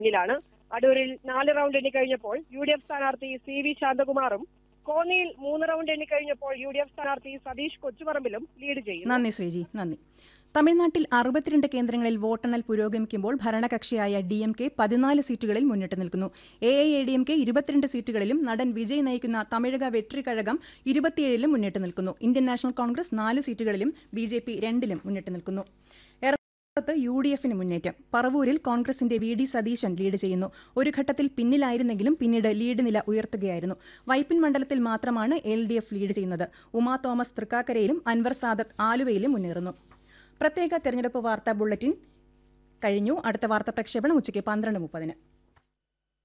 ിലാണ് അടൂരിൽ നാല് റൗണ്ട് എണ്ണിക്കഴിഞ്ഞപ്പോൾ യു ഡി എഫ് സ്ഥാനാർത്ഥി സി വി ശാന്തകുമാറും കോന്നിയിൽ മൂന്ന് റൗണ്ട് എണ്ണിക്കഴിഞ്ഞപ്പോൾ യു ഡി എഫ് സ്ഥാനാർത്ഥി സതീഷ് കൊച്ചുപറമ്പിലും ലീഡ് ചെയ്യുന്നു നന്ദി ശ്രീജി നന്ദി തമിഴ്നാട്ടിൽ അറുപത്തിരണ്ട് കേന്ദ്രങ്ങളിൽ വോട്ടെണ്ണൽ പുരോഗമിക്കുമ്പോൾ ഭരണകക്ഷിയായ ഡി എം കെ പതിനാല് സീറ്റുകളിൽ മുന്നിട്ട് നിൽക്കുന്നു A I A D M K ഇരുപത്തിരണ്ട് സീറ്റുകളിലും നടൻ വിജയ് നയിക്കുന്ന തമിഴക വെട്രിക്കഴകം ഇരുപത്തിയേഴിലും മുന്നിട്ട് നിൽക്കുന്നു ഇന്ത്യൻ നാഷണൽ കോൺഗ്രസ് നാല് സീറ്റുകളിലും ബി ജെ പി രണ്ടിലും മുന്നിട്ട് നിൽക്കുന്നു എറണാകുളത്ത് യു ഡി എഫിന് മുന്നേറ്റം പറവൂരിൽ കോൺഗ്രസിന്റെ വി ഡി സതീശൻ ലീഡ് ചെയ്യുന്നു ഒരു ഘട്ടത്തിൽ പിന്നിലായിരുന്നെങ്കിലും പിന്നീട് ലീഡ് നില ഉയർത്തുകയായിരുന്നു വൈപ്പിൻ മണ്ഡലത്തിൽ മാത്രമാണ് എൽ ഡി എഫ് ലീഡ് ചെയ്യുന്നത് ഉമാ തോമസ് തൃക്കാക്കരയിലും അൻവർ സാദത്ത് ആലുവയിലും മുന്നേറുന്നു പ്രത്യേക തെരഞ്ഞെടുപ്പ് വാർത്താ ബുള്ളറ്റിൻ കഴിഞ്ഞു അടുത്ത വാർത്താ പ്രക്ഷേപണം ഉച്ചയ്ക്ക് പന്ത്രണ്ട് മുപ്പതിന്